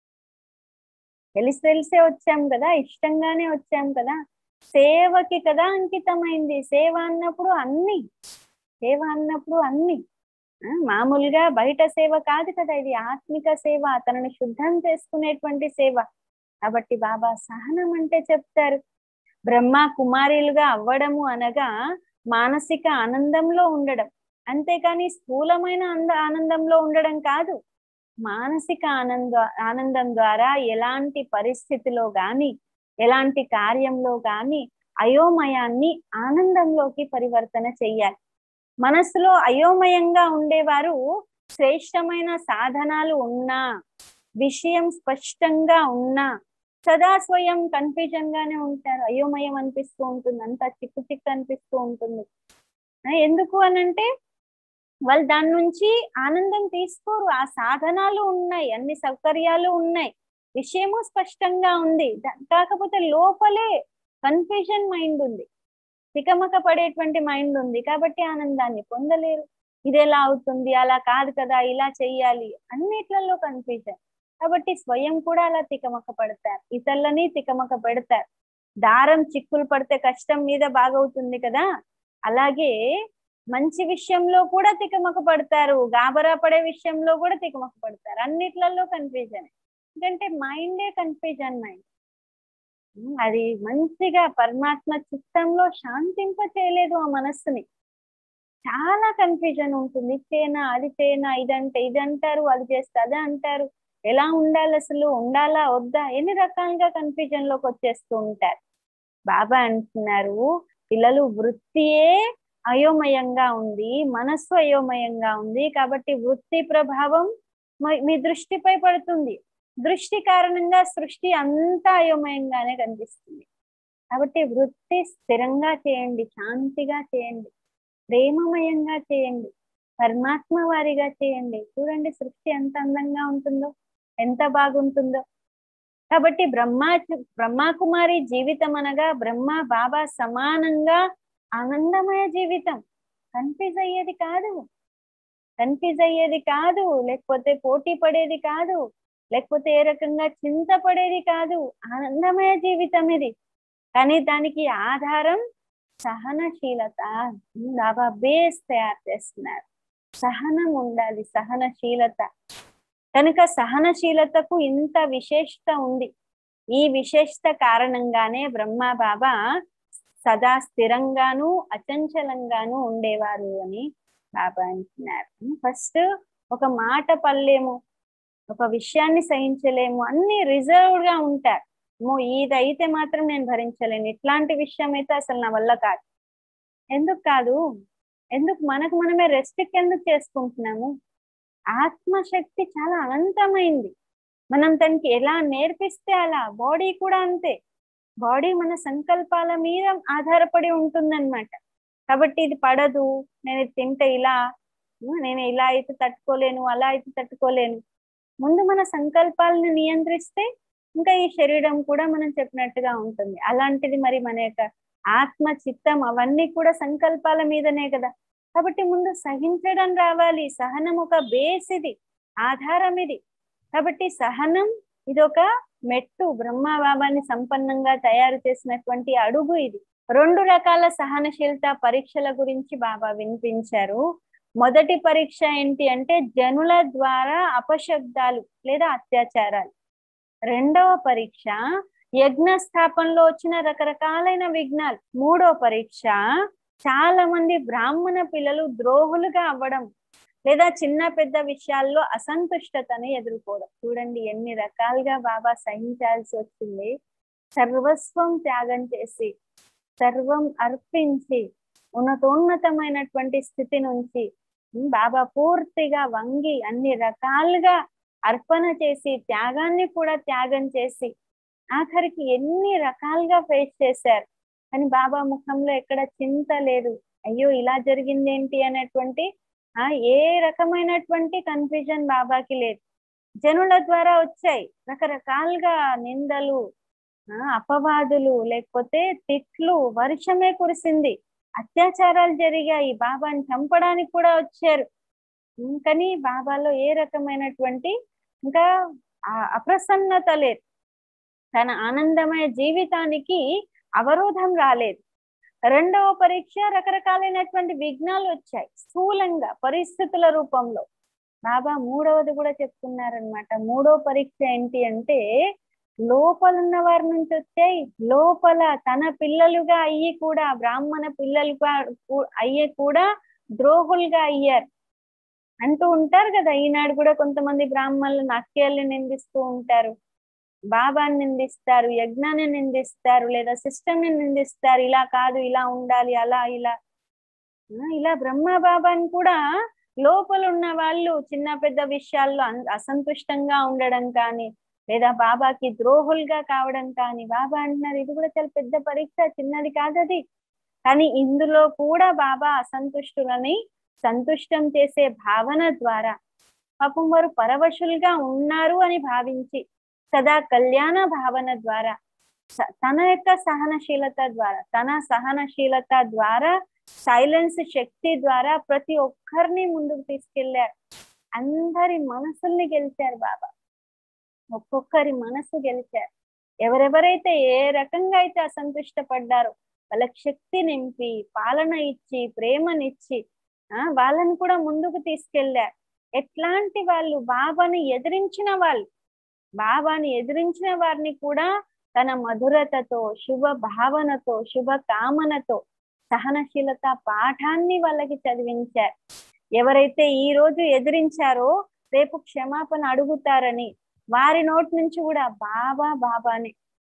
తెలిసి తెలిసే వచ్చాం కదా ఇష్టంగానే వచ్చాం కదా సేవకి కదా అంకితమైంది సేవ అన్నప్పుడు అన్ని సేవ అన్నప్పుడు అన్ని మామూలుగా బయట సేవ కాదు కదా ఇది ఆత్మిక సేవ తనని శుద్ధం చేసుకునేటువంటి సేవ కాబట్టి బాబా సహనం అంటే చెప్తారు బ్రహ్మ కుమారులుగా అవ్వడము అనగా మానసిక ఆనందంలో ఉండడం అంతేకాని స్థూలమైన అంద ఆనందంలో ఉండడం కాదు మానసిక ఆనంద ఆనందం ద్వారా ఎలాంటి పరిస్థితిలో గాని ఎలాంటి కార్యంలో గాని అయోమయాన్ని ఆనందంలోకి పరివర్తన చెయ్యాలి మనసులో అయోమయంగా ఉండేవారు శ్రేష్టమైన సాధనాలు ఉన్నా విషయం స్పష్టంగా ఉన్నా సదా స్వయం కన్ఫ్యూజన్ గానే ఉంటారు అయోమయం అనిపిస్తూ ఉంటుంది అంతా చిక్కు చిక్కు అనిపిస్తూ ఉంటుంది ఎందుకు అనంటే వాళ్ళు దాని నుంచి ఆనందం తీసుకోరు ఆ సాధనాలు ఉన్నాయి అన్ని సౌకర్యాలు ఉన్నాయి విషయము స్పష్టంగా ఉంది కాకపోతే లోపలే కన్ఫ్యూజన్ మైండ్ ఉంది తికమక పడేటువంటి మైండ్ ఉంది కాబట్టి ఆనందాన్ని పొందలేరు ఇది ఎలా అవుతుంది అలా కాదు కదా ఇలా చెయ్యాలి అన్నిట్లలో కన్ఫ్యూజన్ కాబట్టి స్వయం కూడా అలా తికమక పడతారు ఇతరులని తికమక పెడతారు దారం చిక్కులు పడితే కష్టం మీద బాగవుతుంది కదా అలాగే మంచి విషయంలో కూడా తికమక పడతారు గాబరా పడే విషయంలో కూడా తికమక పడతారు అన్నిట్లలో కన్ఫ్యూజన్ ఎందుకంటే మైండే కన్ఫ్యూజన్ మైండ్ అది మంచిగా పరమాత్మ చిత్తంలో శాంతింప చేయలేదు ఆ మనస్సుని చాలా కన్ఫ్యూజన్ ఉంటుంది ఇదేనా అది తేనా ఇదంటే ఇది అంటారు అది చేస్తే అదే అంటారు ఎలా ఉండాలి అసలు ఉండాలా వద్దా ఎన్ని రకాలుగా కన్ఫ్యూజన్ లోకి వచ్చేస్తూ ఉంటారు బాబా అంటున్నారు పిల్లలు వృత్తియే అయోమయంగా ఉంది మనస్సు అయోమయంగా ఉంది కాబట్టి వృత్తి ప్రభావం మీ దృష్టిపై పడుతుంది దృష్టి కారణంగా సృష్టి అంతా అయోమయంగానే కనిపిస్తుంది కాబట్టి వృత్తి స్థిరంగా చేయండి శాంతిగా చేయండి ప్రేమమయంగా చేయండి పరమాత్మ వారిగా చేయండి చూడండి సృష్టి ఎంత అందంగా ఉంటుందో ఎంత బాగుంటుందో కాబట్టి బ్రహ్మ బ్రహ్మకుమారి జీవితం అనగా బ్రహ్మ బాబా సమానంగా ఆనందమయ జీవితం కన్ఫ్యూజ్ అయ్యేది కాదు కన్ఫ్యూజ్ అయ్యేది కాదు లేకపోతే పోటీ పడేది కాదు లేకపోతే ఏ రకంగా చింతపడేది కాదు ఆనందమయ జీవితం ఇది కానీ దానికి ఆధారం సహనశీలత బాబా బేస్ తయారు చేస్తున్నారు సహనం ఉండాలి సహనశీలత కనుక సహనశీలతకు ఇంత విశేషత ఉంది ఈ విశేషత కారణంగానే బ్రహ్మ బాబా సదా స్థిరంగాను అచంచలంగాను ఉండేవారు అని బాబా అంటున్నారు ఫస్ట్ ఒక మాట పల్లేము ఒక విషయాన్ని సహించలేము అన్ని రిజర్వ్డ్ గా ఉంటారు మో ఇదైతే మాత్రం నేను భరించలేను ఇట్లాంటి విషయం అయితే అసలు నా వల్ల కాదు ఎందుకు కాదు ఎందుకు మనకు మనమే రెస్ట్రిక్ట్ ఎందుకు చేసుకుంటున్నాము ఆత్మశక్తి చాలా అనంతమైంది మనం తనకి ఎలా నేర్పిస్తే అలా బాడీ కూడా అంతే బాడీ మన సంకల్పాల మీద ఆధారపడి ఉంటుందన్నమాట కాబట్టి ఇది పడదు నేను ఇది తింటే ఇలా నేను ఇలా అయితే తట్టుకోలేను అలా అయితే తట్టుకోలేను ముందు మన సంకల్పాలను నియంత్రిస్తే ఇంకా ఈ శరీరం కూడా మనం చెప్పినట్టుగా ఉంటుంది అలాంటిది మరి మన యొక్క ఆత్మ చిత్తం అవన్నీ కూడా సంకల్పాల మీదనే కదా కాబట్టి ముందు సహించడం రావాలి సహనం ఒక బేస్ ఇది ఆధారం ఇది కాబట్టి సహనం ఇది ఒక మెట్టు బ్రహ్మ బాబాని సంపన్నంగా తయారు చేసినటువంటి అడుగు ఇది రెండు రకాల సహనశీలత పరీక్షల గురించి బాబా వినిపించారు మొదటి పరీక్ష ఏంటి అంటే జనుల ద్వారా అపశబ్దాలు లేదా అత్యాచారాలు రెండవ పరీక్ష యజ్ఞ స్థాపనలో వచ్చిన రకరకాలైన విఘ్నాలు మూడో పరీక్ష చాలా మంది బ్రాహ్మణ పిల్లలు ద్రోహులుగా అవ్వడం లేదా చిన్న పెద్ద విషయాల్లో అసంతుష్టతని ఎదుర్కోవడం చూడండి ఎన్ని రకాలుగా బాబా సహించాల్సి వచ్చింది సర్వస్వం త్యాగం చేసి సర్వం అర్పించి ఉన్నతోన్నతమైనటువంటి స్థితి నుంచి బాబా పూర్తిగా వంగి అన్ని రకాలుగా అర్పణ చేసి త్యాగాన్ని కూడా త్యాగం చేసి ఆఖరికి ఎన్ని రకాలుగా ఫేస్ చేశారు కానీ బాబా ముఖంలో ఎక్కడ చింత లేదు అయ్యో ఇలా జరిగింది ఏంటి అనేటువంటి ఆ ఏ రకమైనటువంటి కన్ఫ్యూజన్ బాబాకి లేదు జనుల ద్వారా వచ్చాయి రకరకాలుగా నిందలు అపవాదులు లేకపోతే తిట్లు వర్షమే కురిసింది అత్యాచారాలు జరిగాయి బాబాని చంపడానికి కూడా వచ్చారు కానీ బాబాలో ఏ రకమైనటువంటి ఇంకా అప్రసన్నత లేదు తన ఆనందమయ జీవితానికి అవరోధం రాలేదు రెండవ పరీక్ష రకరకాలైనటువంటి విఘ్నాలు వచ్చాయి స్థూలంగా పరిస్థితుల రూపంలో బాబా మూడవది కూడా చెప్తున్నారనమాట మూడో పరీక్ష ఏంటి అంటే లోపల ఉన్న వారి నుంచి వచ్చాయి లోపల తన పిల్లలుగా అయ్యి కూడా బ్రాహ్మణ పిల్లలుగా అయ్యే కూడా ద్రోహులుగా అయ్యారు అంటూ ఉంటారు కదా ఈనాడు కూడా కొంతమంది బ్రాహ్మణులు నక్కేళ్ళని నిందిస్తూ ఉంటారు బాబాని నిందిస్తారు యజ్ఞాన్ని నిందిస్తారు లేదా సిస్టమ్ ని నిందిస్తారు ఇలా కాదు ఇలా ఉండాలి అలా ఇలా ఇలా బ్రహ్మ బాబాని కూడా లోపల ఉన్న వాళ్ళు చిన్న పెద్ద విషయాల్లో అసంతుష్టంగా ఉండడం కానీ లేదా బాబాకి ద్రోహులుగా కావడం కానీ బాబా అంటున్నారు ఇది కూడా చాలా పెద్ద పరీక్ష చిన్నది కాదది కానీ ఇందులో కూడా బాబా అసంతుష్టులని సంతుష్టం చేసే భావన ద్వారా పాపం వారు పరవశులుగా ఉన్నారు అని భావించి సదా కళ్యాణ భావన ద్వారా తన యొక్క సహనశీలత ద్వారా తన సహనశీలత ద్వారా సైలెన్స్ శక్తి ద్వారా ప్రతి ఒక్కరిని ముందుకు తీసుకెళ్లారు అందరి మనసుల్ని గెలిచారు బాబా ఒక్కొక్కరి మనసు గెలిచారు ఎవరెవరైతే ఏ రకంగా అయితే అసంతుష్ట పడ్డారో వాళ్ళకి శక్తి నింపి పాలన ఇచ్చి ప్రేమనిచ్చి ఆ వాళ్ళని కూడా ముందుకు తీసుకెళ్లారు ఎట్లాంటి వాళ్ళు బాబాని ఎదిరించిన వాళ్ళు బాబాని ఎదిరించిన వారిని కూడా తన మధురతతో శుభ భావనతో శుభ కామనతో సహనశీలత పాఠాన్ని వాళ్ళకి చదివించారు ఎవరైతే ఈ రోజు ఎదిరించారో రేపు క్షమాపణ అడుగుతారని వారి నోటి నుంచి కూడా బాబా బాబానే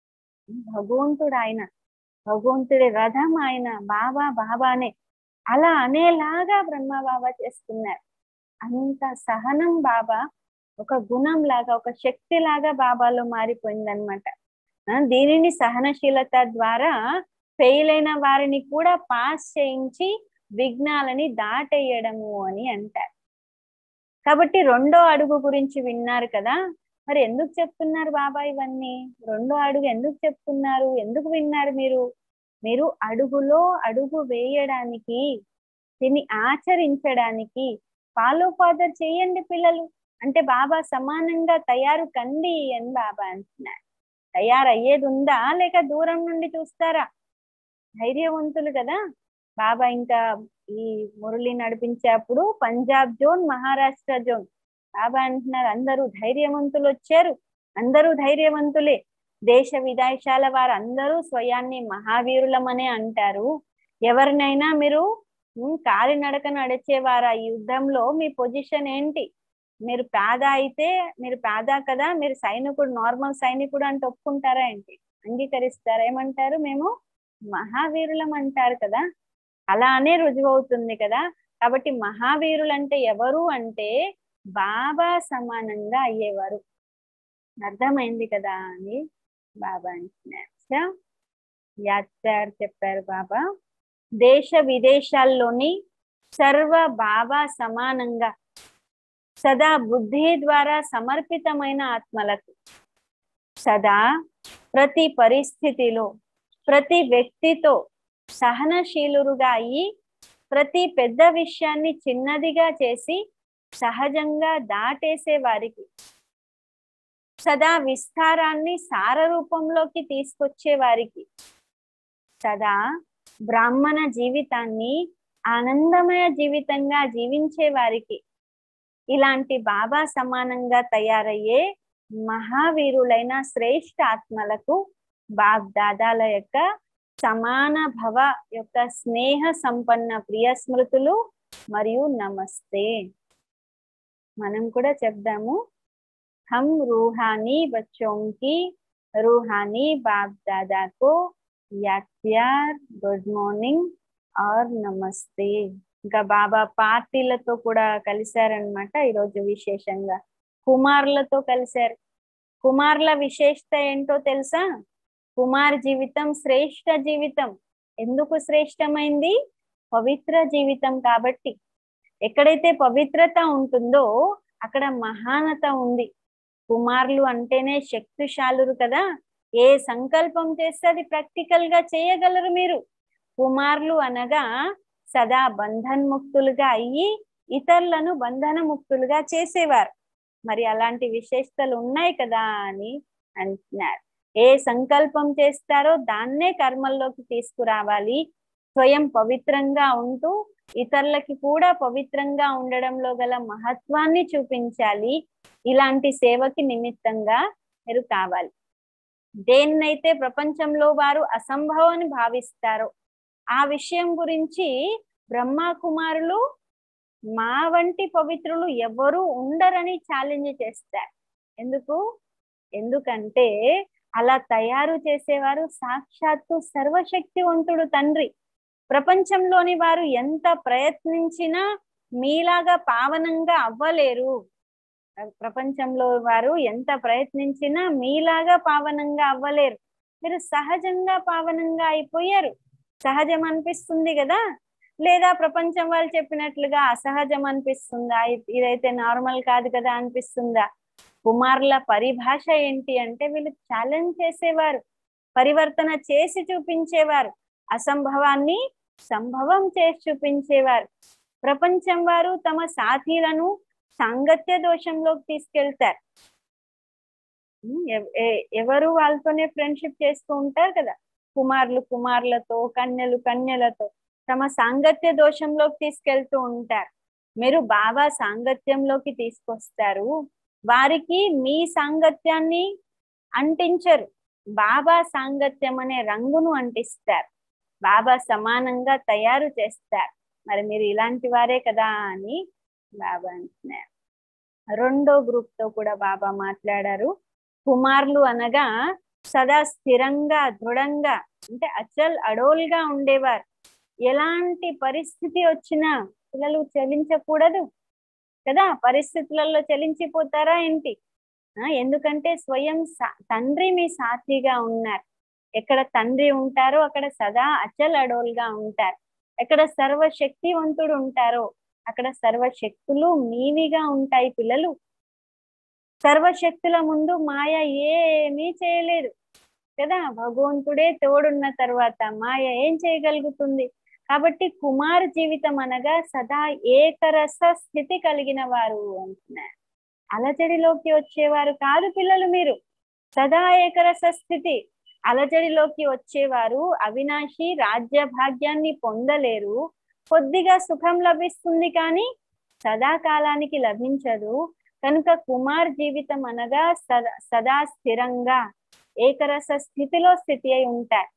భగవంతుడు ఆయన భగవంతుడి రథం ఆయన బాబా బాబానే అలా అనేలాగా బ్రహ్మ బాబా చేస్తున్నారు అంత సహనం బాబా ఒక గుణం లాగా ఒక శక్తి లాగా బాబాలో మారిపోయిందనమాట దీనిని సహనశీలత ద్వారా ఫెయిల్ అయిన వారిని కూడా పాస్ చేయించి విఘ్నాలని దాటేయడము అని అంటారు కాబట్టి రెండో అడుగు గురించి విన్నారు కదా మరి ఎందుకు చెప్తున్నారు బాబా ఇవన్నీ రెండో అడుగు ఎందుకు చెప్తున్నారు ఎందుకు విన్నారు మీరు మీరు అడుగులో అడుగు వేయడానికి దీన్ని ఆచరించడానికి ఫాలో ఫాదర్ చేయండి పిల్లలు అంటే బాబా సమానంగా తయారు కండి అని బాబా అంటున్నారు తయారయ్యేది ఉందా లేక దూరం నుండి చూస్తారా ధైర్యవంతులు కదా బాబా ఇంకా ఈ మురళి నడిపించేప్పుడు పంజాబ్ జోన్ మహారాష్ట్ర జోన్ బాబా అంటున్నారు అందరూ ధైర్యవంతులు వచ్చారు అందరూ ధైర్యవంతులే దేశ విదేశాల వారు అందరూ స్వయాన్ని మహావీరులమనే అంటారు ఎవరినైనా మీరు కాలినడక నడిచేవారా ఈ యుద్ధంలో మీ పొజిషన్ ఏంటి మీరు పేద అయితే మీరు పేద కదా మీరు సైనికుడు నార్మల్ సైనికుడు అంటే ఒప్పుకుంటారా ఏంటి అంగీకరిస్తారా ఏమంటారు మేము మహావీరులం అంటారు కదా అలానే రుజువవుతుంది కదా కాబట్టి మహావీరులు అంటే ఎవరు అంటే బాబా సమానంగా అయ్యేవారు అర్థమైంది కదా అని బాబా అంటున్నారు యాత్రారు చెప్పారు బాబా దేశ విదేశాల్లోని సర్వ బాబా సమానంగా సదా బుద్ధి ద్వారా సమర్పితమైన ఆత్మలకు సదా ప్రతి పరిస్థితిలో ప్రతి వ్యక్తితో సహనశీలురుగా అయ్యి ప్రతి పెద్ద విషయాన్ని చిన్నదిగా చేసి సహజంగా దాటేసే వారికి సదా విస్తారాన్ని సార రూపంలోకి తీసుకొచ్చే వారికి సదా బ్రాహ్మణ జీవితాన్ని ఆనందమయ జీవితంగా జీవించే వారికి ఇలాంటి బాబా సమానంగా తయారయ్యే మహావీరులైన శ్రేష్ఠ ఆత్మలకు బాగ్ దాదాల యొక్క సమాన భవ యొక్క స్నేహ సంపన్న ప్రియ స్మృతులు మరియు నమస్తే మనం కూడా చెప్దాము హమ్ రూహానీ బచ్చోంకి రూహానీ బాగ్ దాదాకు యాక్యార్ గుడ్ మార్నింగ్ ఆర్ నమస్తే ఇంకా బాబా పార్టీలతో కూడా కలిశారనమాట ఈరోజు విశేషంగా కుమారులతో కలిశారు కుమారుల విశేషత ఏంటో తెలుసా కుమార్ జీవితం శ్రేష్ట జీవితం ఎందుకు శ్రేష్టమైంది పవిత్ర జీవితం కాబట్టి ఎక్కడైతే పవిత్రత ఉంటుందో అక్కడ మహానత ఉంది కుమారులు అంటేనే శక్తిశాలురు కదా ఏ సంకల్పం చేస్తే అది ప్రాక్టికల్ గా చేయగలరు మీరు కుమారులు అనగా సదా బంధన్ముక్తులుగా అయ్యి ఇతరులను బంధన ముక్తులుగా చేసేవారు మరి అలాంటి విశేషతలు ఉన్నాయి కదా అని అంటున్నారు ఏ సంకల్పం చేస్తారో దాన్నే కర్మల్లోకి తీసుకురావాలి స్వయం పవిత్రంగా ఉంటూ ఇతరులకి కూడా పవిత్రంగా ఉండడంలో గల మహత్వాన్ని చూపించాలి ఇలాంటి సేవకి నిమిత్తంగా మీరు కావాలి దేన్నైతే ప్రపంచంలో వారు అసంభవం అని భావిస్తారో ఆ విషయం గురించి బ్రహ్మ కుమారులు మా వంటి పవిత్రులు ఎవరు ఉండరని ఛాలెంజ్ చేస్తారు ఎందుకు ఎందుకంటే అలా తయారు చేసేవారు సాక్షాత్తు సర్వశక్తివంతుడు తండ్రి ప్రపంచంలోని వారు ఎంత ప్రయత్నించినా మీలాగా పావనంగా అవ్వలేరు ప్రపంచంలో వారు ఎంత ప్రయత్నించినా మీలాగా పావనంగా అవ్వలేరు మీరు సహజంగా పావనంగా అయిపోయారు సహజం అనిపిస్తుంది కదా లేదా ప్రపంచం వాళ్ళు చెప్పినట్లుగా అసహజం అనిపిస్తుందా ఇదైతే నార్మల్ కాదు కదా అనిపిస్తుందా కుమారుల పరిభాష ఏంటి అంటే వీళ్ళు ఛాలెంజ్ చేసేవారు పరివర్తన చేసి చూపించేవారు అసంభవాన్ని సంభవం చేసి చూపించేవారు ప్రపంచం వారు తమ సాథీలను సాంగత్య దోషంలోకి తీసుకెళ్తారు ఎవరు వాళ్ళతోనే ఫ్రెండ్షిప్ చేస్తూ ఉంటారు కదా కుమారులు కుమారులతో కన్యలు కన్యలతో తమ సాంగత్య దోషంలోకి తీసుకెళ్తూ ఉంటారు మీరు బాబా సాంగత్యంలోకి తీసుకొస్తారు వారికి మీ సాంగత్యాన్ని అంటించరు బాబా సాంగత్యం అనే రంగును అంటిస్తారు బాబా సమానంగా తయారు చేస్తారు మరి మీరు ఇలాంటి వారే కదా అని బాబా అంటున్నారు రెండో గ్రూప్ తో కూడా బాబా మాట్లాడారు కుమారులు అనగా సదా స్థిరంగా దృఢంగా అంటే అచల్ అడోల్గా ఉండేవారు ఎలాంటి పరిస్థితి వచ్చినా పిల్లలు చలించకూడదు కదా పరిస్థితులలో చలించిపోతారా ఏంటి ఎందుకంటే స్వయం తండ్రి మీ సాక్షిగా ఉన్నారు ఎక్కడ తండ్రి ఉంటారో అక్కడ సదా అచల్ అడోల్గా ఉంటారు ఎక్కడ సర్వశక్తివంతుడు ఉంటారో అక్కడ సర్వశక్తులు మీవిగా ఉంటాయి పిల్లలు సర్వశక్తుల ముందు మాయ ఏమీ చేయలేదు కదా భగవంతుడే తోడున్న తర్వాత మాయ ఏం చేయగలుగుతుంది కాబట్టి కుమార్ జీవితం అనగా సదా ఏకరస స్థితి కలిగిన వారు అంటున్నారు అలజడిలోకి వచ్చేవారు కాదు పిల్లలు మీరు సదా ఏకరస స్థితి అలజడిలోకి వచ్చేవారు అవినాశి రాజ్య భాగ్యాన్ని పొందలేరు కొద్దిగా సుఖం లభిస్తుంది కానీ సదాకాలానికి లభించదు కనుక కుమార్ జీవితం అనగా సదా సదా స్థిరంగా ఏకరస స్థితిలో స్థితి అయి ఉంటారు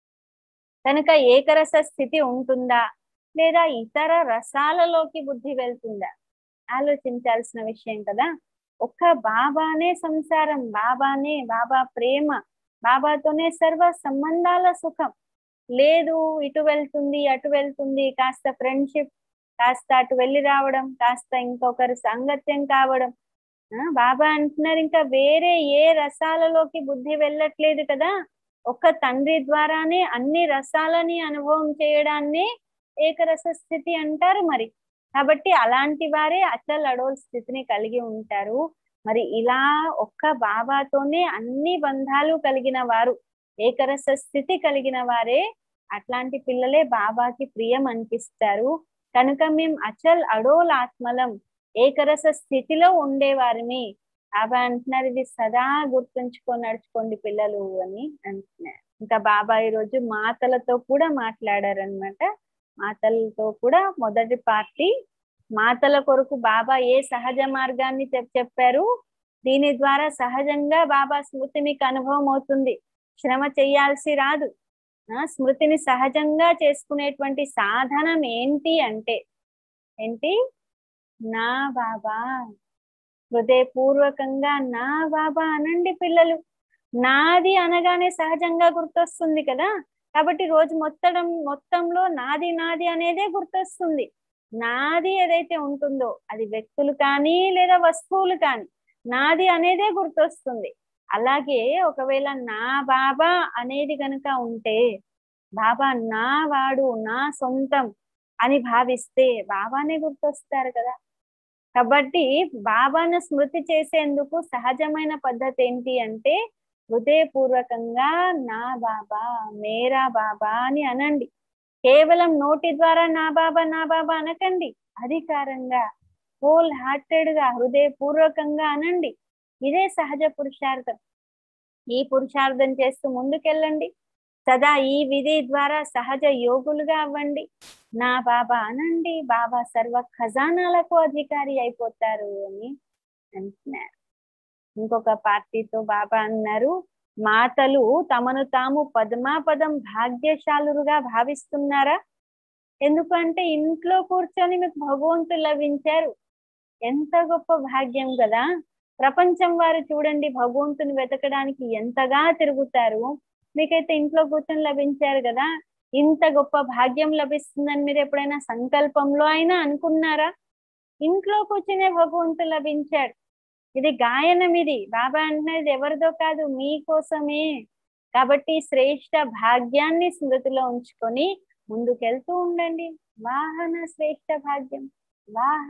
కనుక ఏకరస స్థితి ఉంటుందా లేదా ఇతర రసాలలోకి బుద్ధి వెళ్తుందా ఆలోచించాల్సిన విషయం కదా ఒక్క బాబానే సంసారం బాబానే బాబా ప్రేమ బాబాతోనే సర్వ సంబంధాల సుఖం లేదు ఇటు వెళ్తుంది అటు వెళ్తుంది కాస్త ఫ్రెండ్షిప్ కాస్త అటు వెళ్ళి రావడం కాస్త ఇంకొకరు సాంగత్యం కావడం బాబా అంటున్నారు ఇంకా వేరే ఏ రసాలలోకి బుద్ధి వెళ్ళట్లేదు కదా ఒక్క తండ్రి ద్వారానే అన్ని రసాలని అనుభవం చేయడాన్ని ఏకరస స్థితి అంటారు మరి కాబట్టి అలాంటి వారే అచల్ అడోల్ స్థితిని కలిగి ఉంటారు మరి ఇలా ఒక్క బాబాతోనే అన్ని బంధాలు కలిగిన వారు ఏకరస స్థితి కలిగిన వారే అట్లాంటి పిల్లలే బాబాకి ప్రియం అనిపిస్తారు కనుక మేము అచల్ అడోల్ ఆత్మలం ఏకరస స్థితిలో ఉండేవారిని బాబా అంటున్నారు ఇది సదా గుర్తుంచుకొని నడుచుకోండి పిల్లలు అని అంటున్నారు ఇంకా బాబా ఈరోజు మాతలతో కూడా మాట్లాడారనమాట మాతలతో కూడా మొదటి పార్టీ మాతల కొరకు బాబా ఏ సహజ మార్గాన్ని చెప్పారు దీని ద్వారా సహజంగా బాబా స్మృతి మీకు అనుభవం అవుతుంది శ్రమ చెయ్యాల్సి రాదు ఆ, స్మృతిని సహజంగా చేసుకునేటువంటి సాధనం ఏంటి అంటే ఏంటి నా బాబా హృదయపూర్వకంగా నా బాబా అనండి పిల్లలు నాది అనగానే సహజంగా గుర్తొస్తుంది కదా కాబట్టి రోజు మొత్తం మొత్తంలో నాది నాది అనేదే గుర్తొస్తుంది నాది ఏదైతే ఉంటుందో అది వ్యక్తులు కానీ లేదా వస్తువులు కానీ నాది అనేదే గుర్తొస్తుంది అలాగే ఒకవేళ నా బాబా అనేది గనుక ఉంటే బాబా నా వాడు నా సొంతం అని భావిస్తే బాబానే గుర్తొస్తారు కదా కాబట్టి బాబాను స్మృతి చేసేందుకు సహజమైన పద్ధతి ఏంటి అంటే హృదయపూర్వకంగా నా బాబా మేరా బాబా అని అనండి కేవలం నోటి ద్వారా నా బాబా నా బాబా అనకండి అధికారంగా హోల్ హార్టెడ్ గా హృదయపూర్వకంగా అనండి ఇదే సహజ పురుషార్థం ఈ పురుషార్థం చేస్తూ ముందుకెళ్ళండి సదా ఈ విధి ద్వారా సహజ యోగులుగా అవ్వండి నా బాబా అనండి బాబా సర్వ ఖజానాలకు అధికారి అయిపోతారు అని అంటున్నారు ఇంకొక పార్టీతో బాబా అన్నారు మాతలు తమను తాము పద్మాపదం భాగ్యశాలురుగా భావిస్తున్నారా ఎందుకంటే ఇంట్లో కూర్చొని మీకు భగవంతులు లభించారు ఎంత గొప్ప భాగ్యం కదా ప్రపంచం వారు చూడండి భగవంతుని వెతకడానికి ఎంతగా తిరుగుతారు మీకైతే ఇంట్లో కూర్చొని లభించారు కదా ఇంత గొప్ప భాగ్యం లభిస్తుందని మీరు ఎప్పుడైనా సంకల్పంలో అయినా అనుకున్నారా ఇంట్లో కూర్చునే భగవంతుడు లభించాడు ఇది గాయనం ఇది బాబా అంటున్నది ఎవరిదో కాదు మీకోసమే కాబట్టి శ్రేష్ట భాగ్యాన్ని స్మృతిలో ఉంచుకొని ముందుకెళ్తూ ఉండండి వాహన శ్రేష్ట భాగ్యం వాహ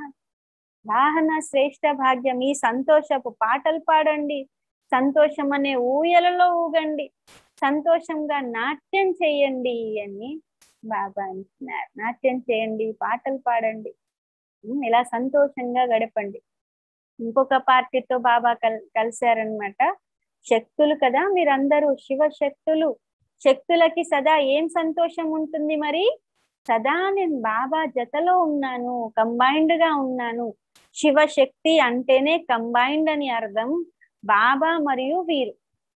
వాహన శ్రేష్ట భాగ్యం ఈ సంతోషపు పాటలు పాడండి సంతోషం అనే ఊయలలో ఊగండి సంతోషంగా నాట్యం చేయండి అని బాబా అంటున్నారు నాట్యం చేయండి పాటలు పాడండి ఉమ్, ఇలా సంతోషంగా గడపండి ఇంకొక పార్టీతో బాబా కల్ కలిశారనమాట శక్తులు కదా మీరందరూ శివ శక్తులు శక్తులకి సదా ఏం సంతోషం ఉంటుంది మరి సదా నేను బాబా జతలో ఉన్నాను కంబైన్డ్ గా ఉన్నాను శివశక్తి అంటేనే కంబైన్డ్ అని అర్థం బాబా మరియు వీరు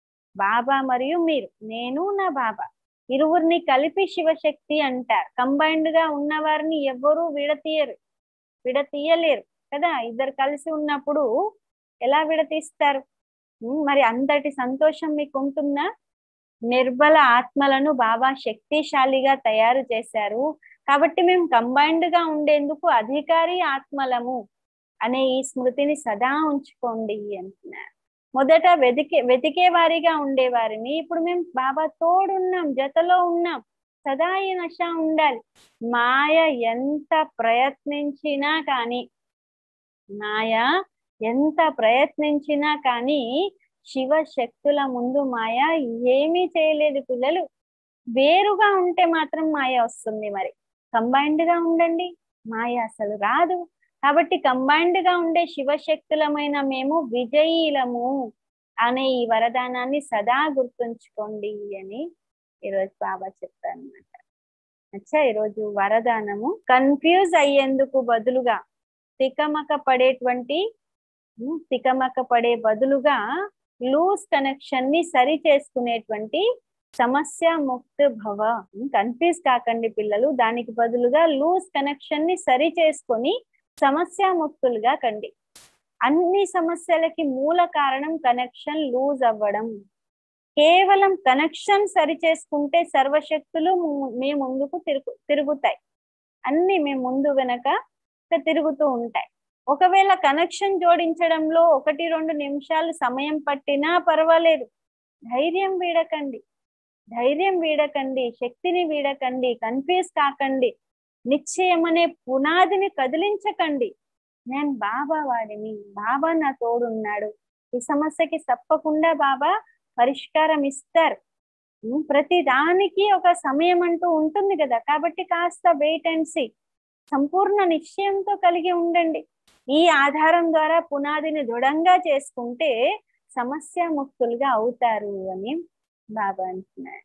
బాబా మరియు మీరు నేను నా బాబా ఇరువురిని కలిపి శివశక్తి అంటారు కంబైన్డ్ గా ఉన్న వారిని ఎవ్వరూ విడతీయరు విడతీయలేరు కదా ఇద్దరు కలిసి ఉన్నప్పుడు ఎలా విడతీస్తారు ఉమ్, మరి అంతటి సంతోషం మీకు ఉంటుందా నిర్బల ఆత్మలను బాబా శక్తిశాలిగా తయారు చేశారు కాబట్టి మేము కంబైన్డ్ గా ఉండేందుకు అధికారి ఆత్మలము అనే ఈ స్మృతిని సదా ఉంచుకోండి అంటున్నారు మొదట వెతికే వెతికే వారిగా ఉండేవారిని ఇప్పుడు మేము బాబా తోడున్నాం జతలో ఉన్నాం సదా ఈ నశ ఉండాలి మాయ ఎంత ప్రయత్నించినా కానీ మాయ ఎంత ప్రయత్నించినా కానీ శివ శక్తుల ముందు మాయ ఏమీ చేయలేదు పిల్లలు వేరుగా ఉంటే మాత్రం మాయ వస్తుంది మరి కంబైన్డ్ గా ఉండండి మాయ అసలు రాదు కాబట్టి కంబైన్డ్ గా ఉండే శివశక్తులమైన మేము విజయీలము అనే ఈ వరదానాన్ని సదా గుర్తుంచుకోండి అని ఈరోజు బాబా చెప్పారు అనమాట అచ్చా ఈరోజు వరదానము కన్ఫ్యూజ్ అయ్యేందుకు బదులుగా తికమక పడేటువంటి ఉమ్, తికమక పడే బదులుగా లూజ్ కనెక్షన్ ని సరి చేసుకునేటువంటి సమస్య ముక్త భవ కన్ఫ్యూజ్ కాకండి పిల్లలు దానికి బదులుగా లూజ్ కనెక్షన్ ని సరి చేసుకొని సమస్య ముక్తులుగా కండి అన్ని సమస్యలకి మూల కారణం కనెక్షన్ లూజ్ అవ్వడం కేవలం కనెక్షన్ సరి చేసుకుంటే సర్వశక్తులు ము- మీ ముందుకు తిరుగు తిరుగుతాయి అన్ని మీ ముందు వెనక తిరుగుతూ ఉంటాయి ఒకవేళ కనెక్షన్ జోడించడంలో ఒకటి రెండు నిమిషాలు సమయం పట్టినా పర్వాలేదు ధైర్యం వీడకండి ధైర్యం వీడకండి శక్తిని వీడకండి కన్ఫ్యూజ్ కాకండి నిశ్చయం అనే పునాదిని కదిలించకండి నేను బాబా వాడిని బాబా నా తోడున్నాడు ఈ సమస్యకి తప్పకుండా బాబా పరిష్కారం ఇస్తారు ఉమ్, ప్రతి దానికి ఒక సమయం అంటూ ఉంటుంది కదా కాబట్టి కాస్త వెయిట్ అండ్ సీ సంపూర్ణ నిశ్చయంతో కలిగి ఉండండి ఈ ఆధారం ద్వారా పునాదిని దృఢంగా చేసుకుంటే సమస్య ముక్తులుగా అవుతారు అని బాబా అంటున్నారు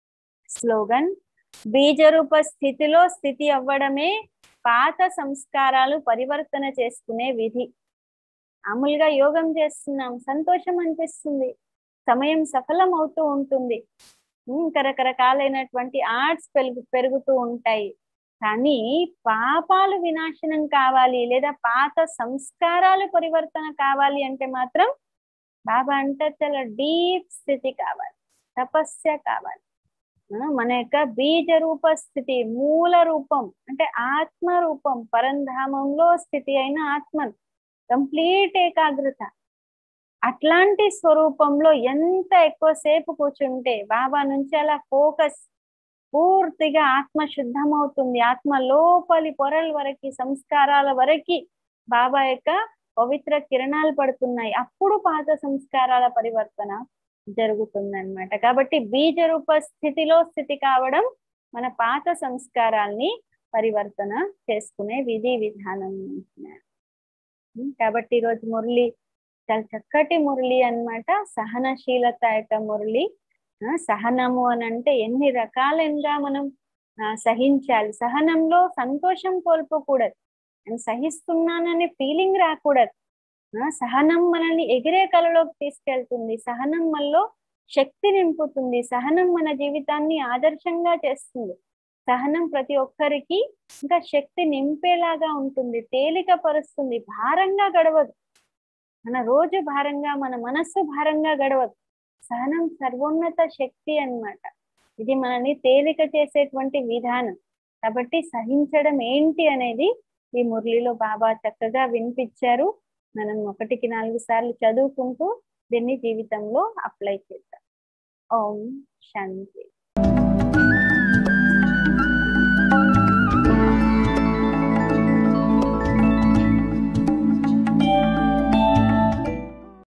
స్లోగన్ బీజరూప స్థితిలో స్థితి అవ్వడమే పాత సంస్కారాలు పరివర్తన చేసుకునే విధి మామూలుగా యోగం చేస్తున్నాం సంతోషం అనిపిస్తుంది సమయం సఫలం అవుతూ ఉంటుంది ఇంకా రకరకాలైనటువంటి ఆర్ట్స్ పెరుగు పెరుగుతూ ఉంటాయి కానీ పాపాలు వినాశనం కావాలి లేదా పాత సంస్కారాలు పరివర్తన కావాలి అంటే మాత్రం బాబా అంటే చాలా డీప్ స్థితి కావాలి తపస్య కావాలి మన యొక్క బీజ రూప స్థితి మూల రూపం అంటే ఆత్మ రూపం పరంధామంలో స్థితి అయిన ఆత్మ కంప్లీట్ ఏకాగ్రత అట్లాంటి స్వరూపంలో ఎంత ఎక్కువసేపు కూర్చుంటే బాబా నుంచి అలా ఫోకస్ పూర్తిగా ఆత్మ శుద్ధమవుతుంది ఆత్మ లోపలి పొరల వరకు సంస్కారాల వరకు బాబా యొక్క పవిత్ర కిరణాలు పడుతున్నాయి అప్పుడు పాత సంస్కారాల పరివర్తన జరుగుతుందన్నమాట కాబట్టి బీజ రూప స్థితిలో స్థితి కావడం మన పాత సంస్కారాల్ని పరివర్తన చేసుకునే విధి విధానం కాబట్టి ఈరోజు మురళి చాలా చక్కటి మురళి అనమాట సహనశీలత యొక్క మురళి సహనము అని అంటే ఎన్ని రకాలుగా మనం సహించాలి సహనంలో సంతోషం కోల్పోకూడదు నేను సహిస్తున్నాననే ఫీలింగ్ రాకూడదు సహనం మనల్ని ఎగిరే కలలోకి తీసుకెళ్తుంది సహనం మనలో శక్తి నింపుతుంది సహనం మన జీవితాన్ని ఆదర్శంగా చేస్తుంది సహనం ప్రతి ఒక్కరికి ఇంకా శక్తి నింపేలాగా ఉంటుంది తేలిక పరుస్తుంది భారంగా గడవదు మన రోజు భారంగా మన మనస్సు భారంగా గడవదు సహనం సర్వోన్నత శక్తి అన్నమాట ఇది మనల్ని తేలిక చేసేటువంటి విధానం కాబట్టి సహించడం ఏంటి అనేది ఈ మురళిలో బాబా చక్కగా వినిపించారు మనం ఒకటికి నాలుగు సార్లు చదువుకుంటూ దీన్ని జీవితంలో అప్లై చేద్దాం ఓం శాంతి